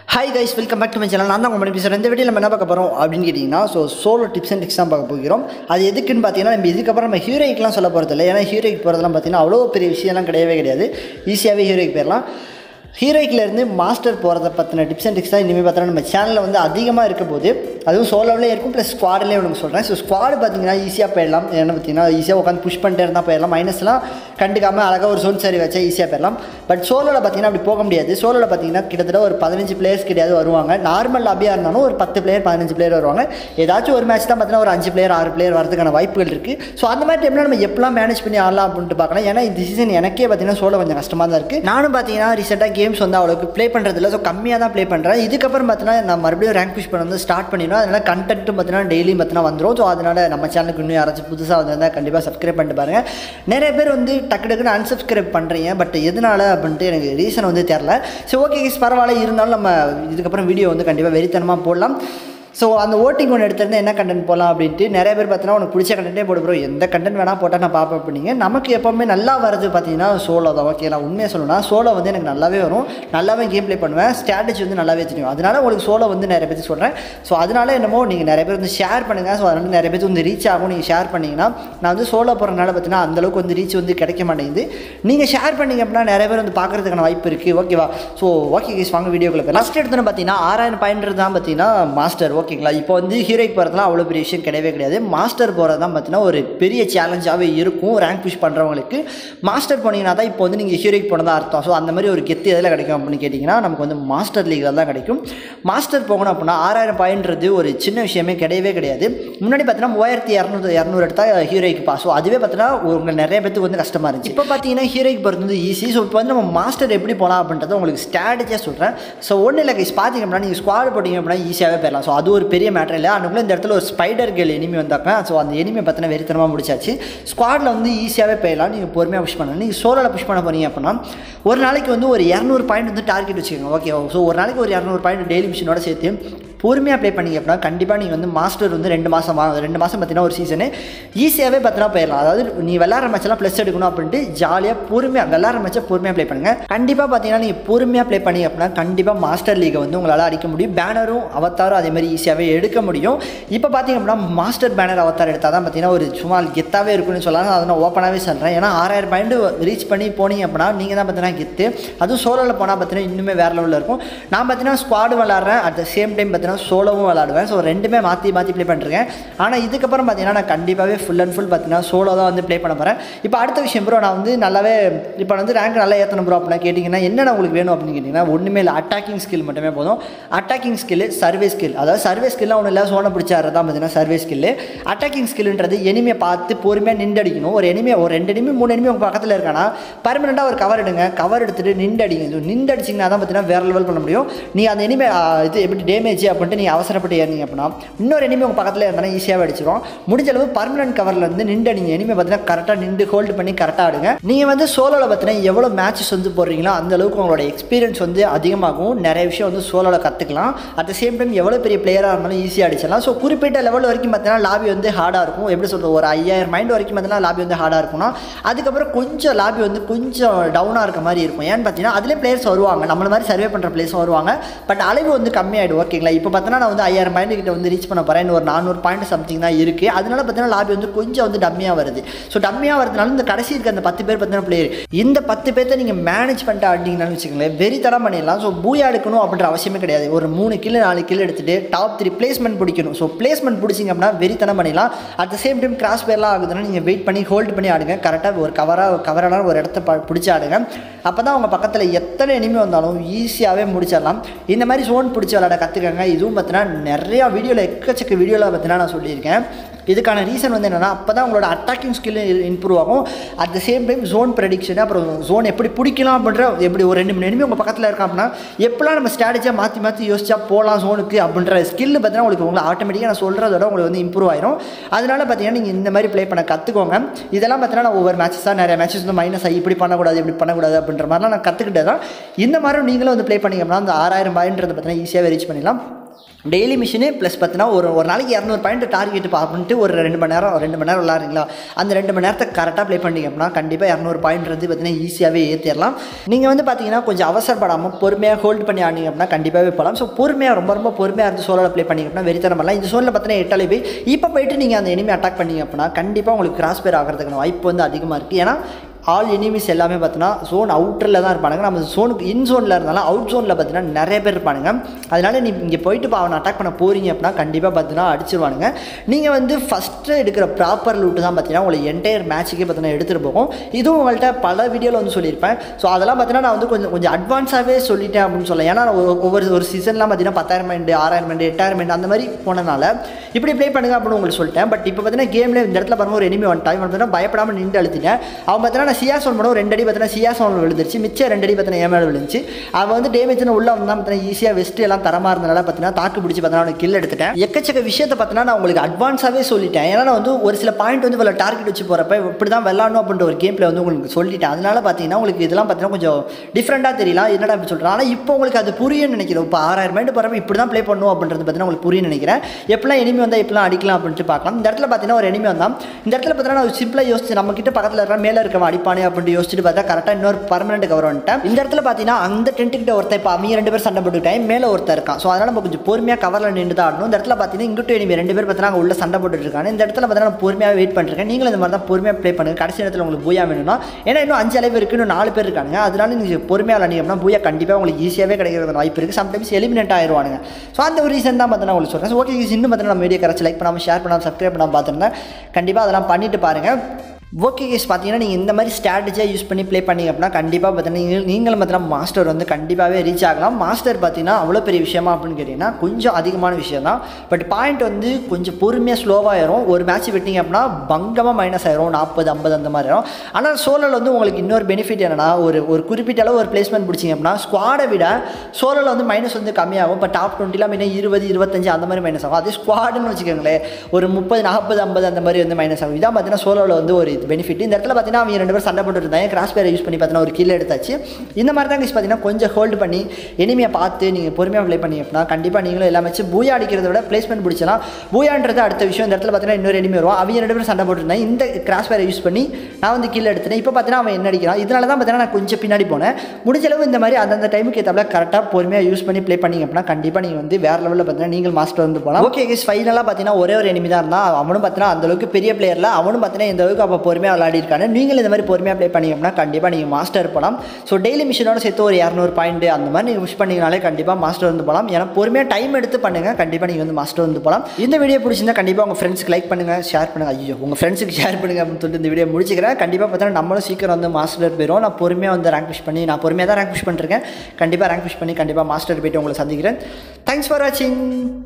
hi guys welcome back to my channel நான் தான் உங்கள் பேசுகிறேன் இந்த வீடியோ நம்ம என்ன பார்க்க போகிறோம் அப்படின்னு கேட்டிங்கன்னா so solo tips and tricks தான் பார்க்க போகிறோம் அது எதுக்குன்னு பார்த்தீங்கன்னா நம்ம இதுக்கப்புறம் நம்ம ஹீரோய்க்கெலாம் சொல்ல போகிறது இல்லை ஏன்னா ஹீரோய்க்கு போகிறதுலாம் பார்த்தீங்கன்னா அவ்வளோ பெரிய விஷயம்லாம் கிடையவே கிடையாது ஈஸியாகவே ஹீரோய்க்கு போயிடலாம் ஹீரோய்க்கிலேருந்து மாஸ்டர் போகிறத பற்றின டிப்ஸ் அண்ட் டிக்ஸ் தான் இனிமேல் பார்த்தோன்னா நம்ம சேனலில் வந்து அதிகமாக இருக்க போது அதுவும் சோலோவிலே இருக்கும் ப்ளஸ் ஸ்குவாட்லேயே உங்களுக்கு சொல்கிறேன் ஸோ ஸ்குவாடு பார்த்தீங்கன்னா ஈஸியாக போயிடலாம் என்ன பார்த்தீங்கன்னா ஈஸியாக உட்காந்து புஷ் பண்ணிட்டே இருந்தால் போயிடலாம் மைனஸ்லாம் கண்டுக்காமல் அழகாக ஒரு சோன் சரி வச்சா ஈஸியாக போயிடலாம் பட் சோலோவில் பார்த்தீங்கன்னா அப்படி போக முடியாது சோலோவில் பார்த்தீங்கன்னா கிட்டத்தட்ட ஒரு பதினஞ்சு பிளேயர்ஸ் கிடையாது வருவாங்க நார்மல் லாபியாக இருந்தாலும் ஒரு பத்து பிளேயர் பதினஞ்சு பிளேயர் வருவாங்க ஏதாச்சும் ஒரு மேட்ச் தான் பார்த்தீங்கன்னா ஒரு அஞ்சு பிளேயர் ஆறு பிளேயர் வரதுக்கான வாய்ப்புகள் இருக்குது ஸோ அந்த மாதிரி டைமில் நம்ம எப்படிலாம் மேனேஜ் பண்ணி ஆடலாம் அப்படின்ட்டு பார்க்கலாம் ஏன்னா இந்த சீசன் எனக்கே பார்த்தீங்கன்னா சோலோ கொஞ்சம் கஷ்டமாக தான் இருக்குது நானும் பார்த்தீங்கன்னா ரீசெண்டாக கேம்ஸ் வந்து அவ்வளோக்கு ப்ளே பண்ணுறதில்ல ஸோ கம்மியாக தான் ப்ளே பண்ணுறேன் இதுக்கப்புறம் பார்த்தீங்கன்னா நான் மறுபடியும் ரேங்க் புஷ் பண்ண வந்து ஸ்டார்ட் பண்ணிடுவேன் அதனால் கண்டென்ட்டும் பார்த்தீங்கன்னா டெய்லியும் பார்த்தீங்கன்னா வந்துடும் ஸோ அதனால் நம்ம சேனலுக்கு இன்னும் யாராச்சும் புதுசாக வந்திருந்தால் கண்டிப்பாக சப்ஸ்கிரைப் பண்ணிட்டு பாருங்கள் நிறைய பேர் வந்து டக்கு டக்குன்னு அன்சப்ஸ்கிரைப் பண்ணுறீங்க பட் எதனால அப்படின்ட்டு எனக்கு ரீசன் வந்து தெரில ஸோ ஓகே பரவாயில்ல இருந்தாலும் நம்ம இதுக்கப்புறம் வீடியோ வந்து கண்டிப்பாக வெறித்தனமாக போடலாம் ஸோ அந்த ஓட்டிங் ஒன்று எடுத்திருந்தா என்ன கண்டென்ட் போடலாம் அப்படின்ட்டு நிறைய பேர் பார்த்தீங்கன்னா உனக்கு பிடிச்ச கண்டென்ட்டே போடு ப்ரோ எந்த கண்டென்ட் வேணால் போட்டால் நான் பார்ப்பேன் அப்படிங்க நமக்கு எப்போவுமே நல்லா வரது பார்த்தீங்கன்னா சோலோ தான் ஓகே நான் உண்மையாக சொல்லணும்னா சோலோ வந்து எனக்கு நல்லாவே வரும் நல்லாவே கேம் ப்ளே பண்ணுவேன் ஸ்ட்ராட்டஜி வந்து நல்லாவே தெரியும் அதனால உங்களுக்கு சோலோ வந்து நிறைய பேருக்கு சொல்கிறேன் ஸோ அதனால என்னமோ நீங்கள் நிறைய பேர் வந்து ஷேர் பண்ணுங்கள் ஸோ அதனால நிறைய பேருக்கு வந்து ரீச் ஆகும் நீங்கள் ஷேர் பண்ணிங்கன்னா நான் வந்து சோலோ போகிறனால பார்த்தீங்கன்னா அந்தளவுக்கு வந்து ரீச் வந்து கிடைக்க மாட்டேங்குது நீங்கள் ஷேர் பண்ணீங்க அப்படின்னா நிறைய பேர் வந்து பார்க்குறதுக்கான வாய்ப்பு இருக்குது ஓகேவா ஸோ ஓகே கேஸ் வாங்க வீடியோக்குள்ள ஃபஸ்ட் எடுத்தோன்னு பார்த்தீங்கன்னா ஆறாயிரம் பாயிண்ட் தான் பார்த்தீங்கன்னா மாஸ்டர் ஓகேங்களா இப்போ வந்து ஹீரோய்க்கு போகிறதுலாம் அவ்வளோ பெரிய விஷயம் கிடையவே கிடையாது மாஸ்டர் போகிறது தான் பார்த்தீங்கன்னா ஒரு பெரிய சேலஞ்சாகவே இருக்கும் ரேங்க் புஷ் பண்ணுறவங்களுக்கு மாஸ்டர் போனீங்கன்னா தான் இப்போ வந்து நீங்கள் ஹீரோய்க்கு போனதா அர்த்தம் ஸோ அந்த மாதிரி ஒரு கெத்து எதில் கிடைக்கும் அப்படின்னு கேட்டிங்கன்னா நமக்கு வந்து மாஸ்டர் லீகில் தான் கிடைக்கும் மாஸ்டர் போகணும் அப்படின்னா ஆறாயிரம் பாயிண்ட்றது ஒரு சின்ன விஷயமே கிடையவே கிடையாது முன்னாடி பார்த்தீங்கன்னா மூவாயிரத்தி இரநூறு இரநூறு எடுத்தால் ஹீரோய்க்கு பாஸ் ஸோ அதுவே பார்த்தீங்கன்னா உங்களுக்கு நிறைய பேத்துக்கு வந்து கஷ்டமாக இருந்துச்சு இப்போ பார்த்தீங்கன்னா ஹீரோய்க்கு போகிறது வந்து ஈஸி ஸோ இப்போ வந்து நம்ம மாஸ்டர் எப்படி போகலாம் அப்படின்றத உங்களுக்கு ஸ்ட்ராட்டஜியாக சொல்கிறேன் ஸோ ஒன்றும் இல்லை கைஸ் பார்த்தீங்க அப்படின்னா நீங்கள் ஸ்குவாட் போட்டிங்க அப்படின்னா ஈஸியாகவே போயிடலாம் ஸோ அது ஒரு பெரிய மேட்டர் இல்லை அதுக்குள்ளே இந்த இடத்துல ஒரு ஸ்பைடர் கேள் எனிமி வந்தாக்க ஸோ அந்த எனிமியை பார்த்தீங்கன்னா வெறித்தனமாக முடிச்சாச்சு ஸ்குவாடில் வந்து ஈஸியாகவே போயிடலாம் நீங்கள் பொறுமையாக புஷ் பண்ணலாம் நீங்கள் சோலோவில் புஷ் பண்ண போறீங்க அப்படின்னா ஒரு நாளைக்கு வந்து ஒரு இரநூறு பாயிண்ட் வந்து டார்கெட் வச்சுக்கோங்க ஓகே ஸோ ஒரு நாளைக்கு ஒரு இரநூறு பாயிண்ட் டெய்லி மிஷினோட சேர்த்து பொறுமையாக ப்ளே பண்ணிங்க அப்படின்னா கண்டிப்பாக நீங்கள் வந்து மாஸ்டர் வந்து ரெண்டு மாதம் வாங்க ரெண்டு மாதம் பார்த்தீங்கன்னா ஒரு சீசனு ஈஸியாகவே பார்த்தீங்கன்னா போயிடலாம் அதாவது நீ விளாட்ற மேட்செல்லாம் ப்ளஸ் எடுக்கணும் அப்படின்ட்டு ஜாலியாக பொறுமையாக விளாட்ற மேட்சை பொறுமையாக ப்ளே பண்ணுங்கள் கண்டிப்பாக பார்த்தீங்கன்னா நீங்கள் பொறுமையாக ப்ளே பண்ணீங்க அப்படின்னா கண்டிப்பாக மாஸ்டர் லீகை வந்து உங்களால் அடிக்க முடியும் பேனரும் அவத்தாரும் அதே மாதிரி ஈஸியாகவே எடுக்க முடியும் இப்போ பார்த்தீங்க அப்படின்னா மாஸ்டர் பேனர் அவத்தார் எடுத்தால் தான் பார்த்தீங்கன்னா ஒரு சும்மா கெத்தாகவே இருக்குன்னு சொல்லலாம் அதை நான் ஓப்பனாகவே சொல்கிறேன் ஏன்னா ஆறாயிரம் பாயிண்ட் ரீச் பண்ணி போனீங்க அப்படின்னா நீங்கள் தான் பார்த்தீங்கன்னா கெத்து அதுவும் சோலோவில் போனால் பார்த்தீங்கன்னா இன்னுமே வேறு லெவலில் இருக்கும் நான் பார்த்தீங்கன்னா ஸ்குவாடு விளாட்றேன் அட் த சேம் டைம் பார்த்தீங்கன்னா சோலோவும் விளாடுவேன் ஸோ ரெண்டுமே மாற்றி மாற்றி ப்ளே பண்ணிருக்கேன் ஆனால் இதுக்கப்புறம் பார்த்தீங்கன்னா நான் கண்டிப்பாகவே ஃபுல் அண்ட் ஃபுல் பார்த்தீங்கன்னா சோலோ தான் வந்து ப்ளே பண்ண போகிறேன் இப்போ அடுத்த விஷயம் ப்ரோ நான் வந்து நல்லாவே இப்போ வந்து ரேங்க் நல்லா ஏற்றணும் ப்ரோ அப்படின்னா கேட்டிங்கன்னா என்னென்ன உங்களுக்கு வேணும் அப்படின்னு கேட்டிங்கன்னா ஒன்றுமே இல்லை அட்டாக்கிங் ஸ்கில் மட்டுமே போதும் அட்டாக்கிங் ஸ்கில் சர்வே ஸ்கில் அதாவது சர்வே ஸ்கில்லாம் ஒன்றும் இல்லை சோனை பிடிச்சாரு தான் பார்த்தீங்கன்னா சர்வே ஸ்கில் அட்டாக்கிங் ஸ்கில்ன்றது எனிமையை பார்த்து பொறுமையாக நின்று அடிக்கணும் ஒரு எனிமே ஒரு ரெண்டு எனிமி மூணு எனிமி உங்கள் பக்கத்தில் இருக்கானா பர்மனெண்ட்டாக ஒரு கவர் எடுங்க கவர் எடுத்துகிட்டு நின்று அடிங்க ஸோ நின்று அடிச்சிங்கன்னா தான் பார்த்தீங்கன்னா வேறு லெவல் பண்ண முடியும் நீ அந்த எனிமே இது எப்படி டேமேஜ் அப்படின்ட்டு நீ அவசரப்பட்டு ஏறிங்க அப்படின்னா இன்னொரு எனிமே உங்கள் பக்கத்தில் இருந்தாலும் ஈஸியாக அடிச்சிடும் முடிஞ்ச அளவு பர்மனன்ட் கவரில் இருந்து நின்று அடிங்க எனிமே பார்த்தீங்கன்னா கரெக்டாக நின்று ஹோல்டு பண்ணி கரெக்டாக ஆடுங்க நீங்கள் வந்து சோலோவில் பார்த்தீங்கன்னா எவ்வளோ மேட்சஸ் வந்து போடுறீங்களோ அந்த அளவுக்கு உங்களோட எக்ஸ்பீரியன்ஸ் வந்து அதிகமாகும் நிறைய விஷயம் வந்து சோலோவில் கற்றுக்கலாம் அட் த சேம் டைம் எவ்வளோ பெரிய பிளேயராக இருந்தாலும் ஈஸியாக அடிச்சிடலாம் ஸோ குறிப்பிட்ட லெவல் வரைக்கும் பார்த்தீங்கன்னா லாபி வந்து ஹார்டாக இருக்கும் எப்படி சொல்கிறது ஒரு ஐயாயிரம் மைண்ட் வரைக்கும் பார்த்தீங்கன்னா லாபி வந்து ஹார்டாக இருக்கும்னா அதுக்கப்புறம் கொஞ்சம் லாபி வந்து கொஞ்சம் டவுனாக இருக்க மாதிரி இருக்கும் ஏன்னு பார்த்தீங்கன்னா அதிலே பிளேயர்ஸ் வருவாங்க நம்மள மாதிரி சர்வே பண்ணுற பிளேயர்ஸும் வருவாங்க பட் அளவு வந்து கம்மியாகிடும் ஓகேங்களா இப்போ பார்த்தீங்கன்னா நான் வந்து ஐயாயிரம் பாயிண்ட் கிட்ட வந்து ரீச் பண்ண போகிறேன் ஒரு நானூறு பாயிண்ட் சம்திங் தான் இருக்குது அதனால பார்த்தீங்கன்னா லாபி வந்து கொஞ்சம் வந்து டம்மியாக வருது ஸோ டம்மியாக வரதுனால இந்த கடைசி இருக்க அந்த பத்து பேர் பார்த்தீங்கன்னா பிளேயர் இந்த பத்து பேர்த்த நீங்கள் மேனேஜ் பண்ணிட்டு ஆடிங்கன்னு வச்சுக்கோங்களேன் வெறித்தனம் பண்ணிடலாம் ஸோ பூயா எடுக்கணும் அப்படின்ற அவசியமே கிடையாது ஒரு மூணு கிலோ நாலு கிலோ எடுத்துகிட்டு டாப் த்ரீ பிளேஸ்மெண்ட் பிடிக்கணும் ஸோ பிளேஸ்மெண்ட் பிடிச்சிங்க அப்படின்னா வெறித்தனம் பண்ணிடலாம் at the same time cross பேர்லாம் ஆகுதுன்னா நீங்கள் வெயிட் பண்ணி ஹோல்டு பண்ணி ஆடுங்க கரெக்டாக ஒரு கவராக கவரான ஒரு இடத்த ப பிடிச்சி ஆடுங்க அப்போ தான் உங்கள் பக்கத்தில் எத்தனை எனிமே வந்தாலும் ஈஸியாகவே முடிச்சிடலாம் இந்த மாதிரி ஜோன் பிடிச்சி விளாட கற்றுக்கங்க இதுவும் பார்த்தீங்கன்னா நிறையா வீடியோவில் எக்கச்சக்க வீடியோவில் பார்த்தீங்கன்னா நான் சொல்லியிருக்கேன் இதுக்கான ரீசன் வந்து என்னென்னா அப்போ தான் உங்களோட அட்டாக்கிங் ஸ்கில் இம்ப்ரூவ் ஆகும் at the same time zone prediction அப்புறம் ஜோன் எப்படி பிடிக்கலாம் அப்படின்ற எப்படி ஒரு ரெண்டு மணி நேரமே உங்கள் பக்கத்தில் இருக்கா அப்படின்னா எப்படிலாம் நம்ம ஸ்ட்ராட்டஜியாக மாற்றி மாற்றி யோசிச்சா போகலாம் ஜோனுக்கு அப்படின்ற ஸ்கில் பார்த்தீங்கன்னா உங்களுக்கு உங்களை ஆட்டோமேட்டிக்காக நான் சொல்கிறதோட உங்களுக்கு வந்து இம்ப்ரூவ் ஆயிரும் அதனால பார்த்தீங்கன்னா நீங்கள் இந்த மாதிரி ப்ளே பண்ண கற்றுக்கோங்க இதெல்லாம் பார்த்தீங்கன்னா நான் ஒவ்வொரு மேட்சஸாக நிறைய மேட்சஸ் வந்து மைனஸ் ஆகி இப்படி பண்ணக்கூடாது இப்படி பண்ணக்கூடாது அப்படின்ற மாதிரிலாம் நான் கற்றுக்கிட்டே தான் இந்த மாதிரி நீங்களும் வந்து ப்ளே பண்ணிங்க அப்படின்னா அந்த ஆறாயிரம் பாயின்றது பார்த்தீங்கன்னா ஈஸியாக ரீச் பண்ணிடலாம் டெய்லி மிஷினு ப்ளஸ் பார்த்தீங்கன்னா ஒரு ஒரு நாளைக்கு இரநூறு பாயிண்ட் டார்கெட் பார்த்துட்டு ஒரு ரெண்டு மணி நேரம் ரெண்டு மணி நேரம் விளாட்றீங்களா அந்த ரெண்டு மணி நேரத்தை கரெக்டாக ப்ளே பண்ணிங்க அப்படின்னா கண்டிப்பாக இரநூறு பாயிண்ட்றது பார்த்தீங்கன்னா ஈஸியாகவே ஏற்றிடலாம் நீங்கள் வந்து பார்த்தீங்கன்னா கொஞ்சம் அவசரப்படாமல் பொறுமையாக ஹோல்ட் பண்ணி ஆடிங்க அப்படின்னா கண்டிப்பாகவே போகலாம் ஸோ பொறுமையாக ரொம்ப ரொம்ப பொறுமையாக இருந்து சோலோவில் ப்ளே பண்ணிங்க அப்படின்னா வெறித்தனம் பண்ணலாம் இந்த சோனில் பார்த்தீங்கன்னா எட்டாலே போய் இப்போ போயிட்டு நீங்கள் அந்த எனிமி அட்டாக் பண்ணீங்க அப்படின்னா கண்டிப்பாக உங்களுக்கு கிராஸ் பேர் ஆகிறதுக்கான வாய்ப்பு வந்து அதிகமாக இருக்குது ஏன்னா ஆல் எனிமிஸ் எல்லாமே பார்த்தீங்கன்னா ஜோன் அவுட்டரில் தான் இருப்பானுங்க நம்ம ஜோனுக்கு இன் ஜோனில் இருந்தாலும் அவுட் ஜோனில் பார்த்தீங்கன்னா நிறைய பேர் இருப்பானுங்க அதனால நீ இங்கே போயிட்டு இப்போ அவனை அட்டாக் பண்ண போகிறீங்க அப்படின்னா கண்டிப்பாக பார்த்தீங்கன்னா அடிச்சிருவானுங்க நீங்கள் வந்து ஃபஸ்ட்டு எடுக்கிற ப்ராப்பர் லூட்டு தான் பார்த்தீங்கன்னா உங்களை என்டையர் மேட்ச்சுக்கே பார்த்தீங்கன்னா எடுத்துகிட்டு போகும் இதுவும் உங்கள்கிட்ட பல வீடியோவில் வந்து சொல்லியிருப்பேன் ஸோ அதெல்லாம் பார்த்தீங்கன்னா நான் வந்து கொஞ்சம் கொஞ்சம் அட்வான்ஸாகவே சொல்லிட்டேன் அப்படின்னு சொல்லலாம் ஏன்னா நான் ஒரு- ஒவ்வொரு ஒரு சீசன்லாம் பார்த்தீங்கன்னா பத்தாயிரம் மைண்டு ஆறாயிரம் மைண்டு எட்டாயிரம் மைண்டு அந்த மாதிரி போனனால இப்படி ப்ளே பண்ணுங்க அப்படின்னு உங்களுக்கு சொல்லிட்டேன் பட் இப்போ பார்த்தீங்கன்னா கேமில் இந்த இடத்துல பாருங்க ஒரு எனிமி வந்துட்டான் இவன் பார்த்தீங்கன்னா பயப்படாமல் நின்று அழுத்திட்டேன் அவன் பார்த்தீங்கன்னா நான் சியா சோன் பண்ணுவோம் ரெண்டு அடி பார்த்தீங்கன்னா சியா சோன் விழுந்துருச்சு மிச்சம் ரெண்டு அடி பார்த்தீங்கன்னா ஏன் மேலே விழுந்துச்சு அவன் வந்து டேமேஜ்னு உள்ள வந்தான் பார்த்தீங்கன்னா ஈஸியாக வெஸ்ட் எல்லாம் தரமாக இருந்தனால பார்த்தீங்கன்னா தாக்கு பிடிச்சி பார்த்தீங்கன்னா அவனுக்கு கில் எடுத்துட்டேன் எக்கச்சக்க விஷயத்தை பார்த்தீங்கன்னா நான் உங்களுக்கு அட்வான்ஸாகவே சொல்லிட்டேன் ஏன்னா நான் வந்து ஒரு சில பாயிண்ட் வந்து இவ்வளோ டார்கெட் வச்சு போகிறப்ப இப்படி தான் விளாடணும் அப்படின்ற ஒரு கேமில் வந்து உங்களுக்கு சொல்லிட்டேன் அதனால பார்த்தீங்கன்னா உங்களுக்கு இதெல்லாம் பார்த்தீங்கன்னா கொஞ்சம் டிஃப்ரெண்ட்டாக தெரியலாம் என்னடா இப்படி சொல்கிறேன் ஆனால் இப்போ உங்களுக்கு அது புரியும்னு நினைக்கிறேன் இப்போ ஆறாயிரம் மைண்டு போகிறப்ப இப்படி தான் ப்ளே பண்ணும் அப்படின்றது பார்த்தீங்கன்னா உங்களுக்கு புரியும்னு நினைக்கிறேன் எப்படிலாம் எனிமி வந்தால் எப்படிலாம் அடிக்கலாம் அப்படின்ட்டு பார்க்கலாம் இந்த இடத்துல பார்த்தீங்கன்னா ஒரு எனிமி வந்தான் இந்த இடத்துல பார்த்தீங்கன்னா நான் சிம்பிளாக யோசிச்சு நம்ம கிட்ட பக்கத்தில் இருக்கிற மேலே இருக்கவன் அடிப்பானே அப்படின்ட்டு யோசிச்சுட்டு பார்த்தா கரெக்டாக இன்னொரு பர்மனெண்ட் கவர் வந்துட்டேன் இந்த இடத்துல பார்த்தீங்கன்னா அந்த டென்ட் கிட்ட ஒருத்தர் இப்போ அவங்க ரெண்டு பேர் சண்டை போட்டுக்கிட்டேன் மேலே ஒருத்தர் இருக்கான் ஸோ அதனால் நம்ம கொஞ்சம் பொறுமையாக கவரில் நின்று தான் ஆடணும் இந்த இடத்துல பார்த்தீங்கன்னா இங்கிட்டு எனிமி ரெண்டு பேர் பார்த்தீங்கன்னா அங்கே உள்ள சண்டை போட்டுட்டு இருக்காங்க இந்த இடத்துல பார்த்தீங்கன்னா நான் பொறுமையாக வெயிட் பண்ணிருக்கேன் நீங்களும் இந்த மாதிரி தான் பொறுமையாக ப்ளே பண்ணுங்க கடைசி நேரத்தில் உங்களுக்கு பூயா வேணும்னா ஏன்னா இன்னும் அஞ்சு அளவு இருக்குது இன்னும் நாலு பேர் இருக்காங்க அதனால நீங்கள் பொறுமையாக விளாண்டிங்க அப்படின்னா பூயா கண்டிப்பாக உங்களுக்கு ஈஸியாகவே கிடைக்கிறது வாய்ப்பு இருக்குது சம்டைம்ஸ் எலிமினேட் ஆயிடுவானுங்க ஸோ அந்த ஒரு ரீசன் தான் பார்த்தீங்கன்னா உங்களுக்கு சொல்கிறேன் ஸோ ஓகே இன்னும் பார்த்தீங்கன்னா நம்ம வீடியோ கரைச்சி லைக் பண்ணாமல் ஷேர் பண்ணாமல் சப்ஸ்கிரைப் பண்ணாமல் பார்த்துருந்தேன் கண்டிப்பாக அதெல்லாம் பண்ணிட்டு பாருங்கள் ஓகே கேஸ் பார்த்தீங்கன்னா நீங்கள் இந்த மாதிரி ஸ்ட்ராட்டஜியாக யூஸ் பண்ணி ப்ளே பண்ணீங்க அப்படின்னா கண்டிப்பாக பார்த்தீங்கன்னா நீங்கள் நீங்களும் பார்த்தீங்கன்னா மாஸ்டர் வந்து கண்டிப்பாகவே ரீச் ஆகலாம் மாஸ்டர் பார்த்தீங்கன்னா அவ்வளோ பெரிய விஷயமா அப்படின்னு கேட்டிங்கன்னா கொஞ்சம் அதிகமான விஷயம் தான் பட் பாயிண்ட் வந்து கொஞ்சம் பொறுமையாக ஸ்லோவாக ஆயிரும் ஒரு மேட்ச் விட்டீங்க அப்படின்னா பங்கமாக மைனஸ் ஆயிரும் நாற்பது ஐம்பது அந்த மாதிரி ஆயிரும் ஆனால் சோலோவில் வந்து உங்களுக்கு இன்னொரு பெனிஃபிட் என்னன்னா ஒரு ஒரு குறிப்பிட்ட அளவு ஒரு பிளேஸ்மெண்ட் பிடிச்சிங்க அப்படின்னா ஸ்குவாடை விட சோலோவில் வந்து மைனஸ் வந்து கம்மியாகும் இப்போ டாப் டுவெண்ட்டிலாம் மீனா இருபது இருபத்தஞ்சு அந்த மாதிரி மைனஸ் ஆகும் அதே ஸ்குவாடுன்னு வச்சுக்கோங்களேன் ஒரு முப்பது நாற்பது ஐம்பது அந்த மாதிரி வந்து மைனஸ் ஆகும் இதான் பார்த்தீங்கன்னா சோலோவில் வந்து ஒரு இது பெனிஃபிட் இந்த இடத்துல பார்த்தீங்கன்னா அவங்க ரெண்டு பேரும் சண்டை போட்டு இருந்தாங்க கிராஸ் பேரை யூஸ் பண்ணி பார்த்தீங்கன்னா ஒரு கீழே எடுத்தாச்சு இந்த மாதிரி தான் guys பார்த்தீங்கன்னா கொஞ்சம் ஹோல்டு பண்ணி எனிமையை பார்த்து நீங்கள் பொறுமையாக ப்ளே பண்ணி அப்படின்னா கண்டிப்பாக நீங்களும் எல்லாமே வச்சு பூயா அடிக்கிறத விட பிளேஸ்மெண்ட் பிடிச்சலாம் பூயான்றது அடுத்த விஷயம் இந்த இடத்துல பார்த்தீங்கன்னா இன்னொரு எனிமி வரும் அவங்க ரெண்டு பேரும் சண்டை போட்டுருந்தாங்க இந்த கிராஸ் பேரை யூஸ் பண்ணி நான் வந்து கீழே எடுத்துட்டேன் இப்போ பார்த்தீங்கன்னா அவன் என்ன அடிக்கிறான் இதனால தான் பார்த்தீங்கன்னா நான் கொஞ்சம் பின்னாடி போனேன் முடிஞ்ச அளவு இந்த மாதிரி அந்தந்த டைமுக்கு ஏற்றாப்புல கரெக்டாக பொறுமையாக யூஸ் பண்ணி ப்ளே பண்ணிங்க அப்படின்னா கண்டிப்பாக நீங்கள் வந்து வேறு லெவலில் பார்த்தீங்கன்னா நீங்கள் மாஸ்டர் வந்து போகலாம் ஓகே கேஸ் ஃபைனலாக பார்த்தீங்கன்னா ஒரே ஒரு enemy தான் இருந்தான் அவனும் பார்த்தீங்கன்னா அந்த அளவுக்கு பெரிய பிளேயரில் அவனும் பார்த்தீங்கன்னா இந்த அளவுக்கு அப்போ பொறுமையாக விளையாடி இருக்காங்க நீங்களும் இந்த மாதிரி பொறுமையாக ப்ளே பண்ணீங்க அப்படின்னா கண்டிப்பாக நீங்கள் மாஸ்டர் போகலாம் ஸோ டெய்லி மிஷினோட சேர்த்து ஒரு இரநூறு பாயிண்ட் அந்த மாதிரி நீங்கள் விஷ் பண்ணீங்கனாலே கண்டிப்பாக மாஸ்டர் வந்து போகலாம் ஏன்னா பொறுமையாக டைம் எடுத்து பண்ணுங்க கண்டிப்பாக நீங்கள் வந்து மாஸ்டர் வந்து போகலாம் இந்த வீடியோ பிடிச்சிருந்தா கண்டிப்பாக உங்கள் ஃப்ரெண்ட்ஸ்க்கு லைக் பண்ணுங்கள் ஷேர் பண்ணுங்கள் ஐயோ உங்கள் ஃப்ரெண்ட்ஸுக்கு ஷேர் பண்ணுங்க அப்படின்னு சொல்லிட்டு இந்த வீடியோ முடிச்சுக்கிறேன் கண்டிப்பாக பார்த்தீங்கன்னா நம்மளும் சீக்கிரம் வந்து மாஸ்டர் போயிடும் நான் பொறுமையாக வந்து ரேங்க் புஷ் பண்ணி நான் பொறுமையாக தான் ரேங்க் புஷ் பண்ணிருக்கேன் கண்டிப்பாக ரேங்க் புஷ் பண்ணி கண்டிப்பாக மாஸ்டர் போயிட்டு உங்களை சந்திக்கிறேன் தேங்க்ஸ் ஃபார் வாட்சிங்